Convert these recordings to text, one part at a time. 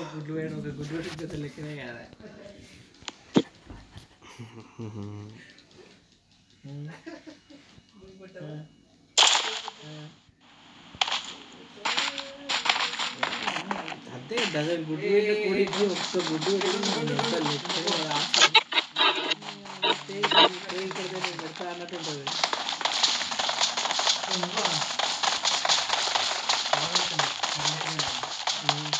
గుడ్లు వేయడం ఒక గుడ్డు పెట్టుకుంటే లెక్కనే కదా అదే డజన్ గుడ్డు పెట్టిన కూడికి ఒక్క గుడ్డు పెట్టి ఎంత లెక్కనే కదా పెడతా అన్నట్టు ఉంటుంది ఉమ్.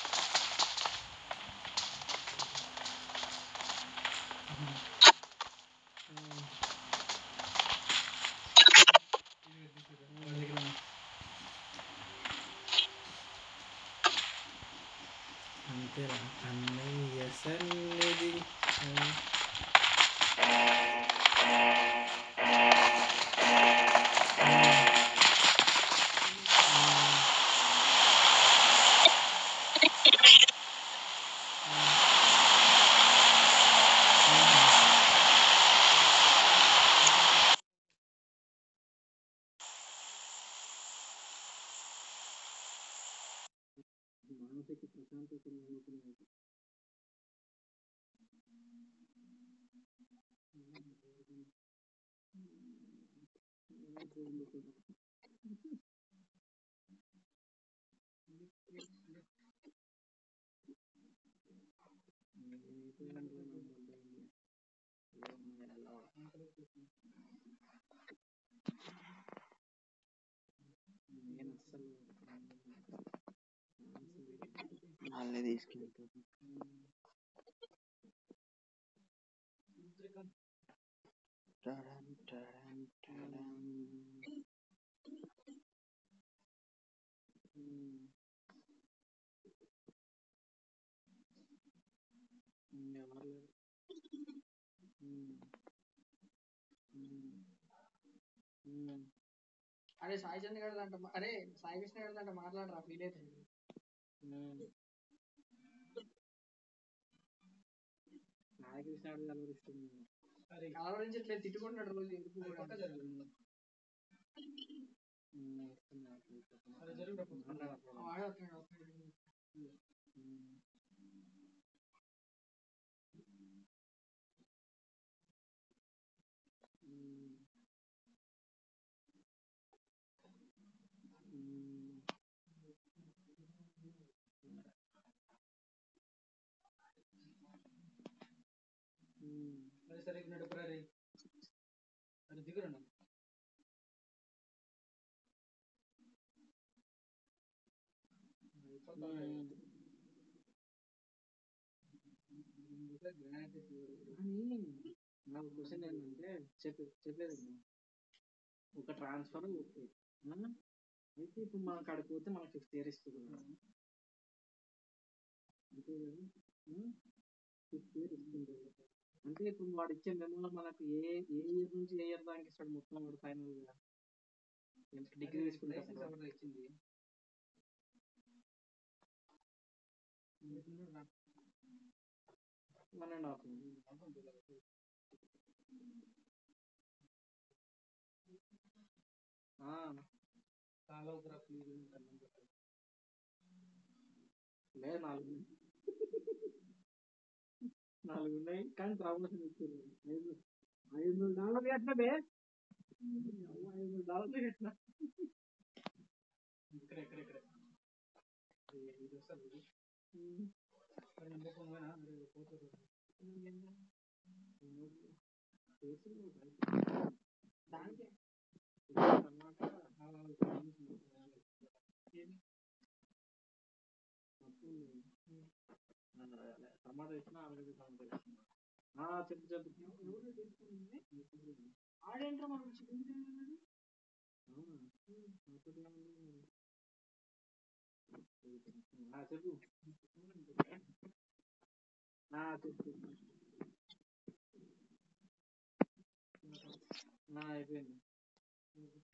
అంతేరా అన్నయ్య సన్నిధి ఉమ్. మానసిక ప్రశాంతత నెలకొనేది. నేను అస్సలు వాళ్ళే తీసుకెళ్తారు టడన్ టడన్ టడన్. ఎవరు లేరు. ఉమ్. ఉమ్. ఉమ్. అరే సాయి చంద్ర గారు అంట అరే సాయి కృష్ణ గారు అంట మాట్లాడరా ఫీల్ అవుతుంది ఉమ్. నాగకృష్ణ గారు ఎవరు ఇష్టం లేదు. అరే ఆలోచించట్లేదు తిట్టుకుంటాడు రోజు ఎందుకు కూడా. ఉమ్, వస్తున్నారు. అరే జరుగు మాట్లాడరు. వాడే వస్తున్నాడు, వస్తున్నాడు. ఉమ్. ఉమ్. ఉమ్. ఉమ్. సరే సరే ఇక్కడ నడుపురా రే అరే దిగురండి ఉమ్. కానీ నాకు క్వశ్చన్ ఏంటంటే చెప్పే చెప్పేది విను. ఒక ట్రాన్స్ఫర్ ఓకే ఆ? అయితే ఇప్పుడు మనకు అక్కడికి పోతే మనకి ఫిఫ్త్ ఇయర్ ఇస్తుంది కదా. అంతే కదా ఫిఫ్త్ ఇయర్ ఇస్తుంది అంటే ఇప్పుడు వాడు ఇచ్చే మెమోలో మనకు ఏ ఏ ఇయర్ నుంచి ఏ ఇయర్ దాకా ఇస్తాడు మొత్తం వాడు ఫైనల్ గా డిగ్రీ తీసుకుంటే ఇచ్చింది వన్ అండ్ హాఫ్ కాలోగ్రఫీ లేదు నాలుగు నాలుగు ఉన్నాయి కానీ ప్రమోషన్ ఇచ్చారు ఐదు ఐదు వందల డాలర్లు కట్టినా బే అవ్వ, ఐదు వందల డాలర్లు కట్టినా ఇక్కడ ఇక్కడ ఇక్కడ ఇది వస్తుంది ఇది. ఉమ్. మరి నెంబర్ ఫోన్ పోయినా మరి పోతుంది చేతులు దానికి టమాటా టమాటా ఇచ్చిన ఆల్రెడీ టమాటా ఇచ్చిన ఆ, చెప్పు చెప్పు ఆడేంట్రా మనం చికెన్ తిన్నాడు అవునా నాతోటి ఏముంది? ఆ, చెప్పు ఆ, చెప్పు చెప్పు. ఆ, అయిపోయింది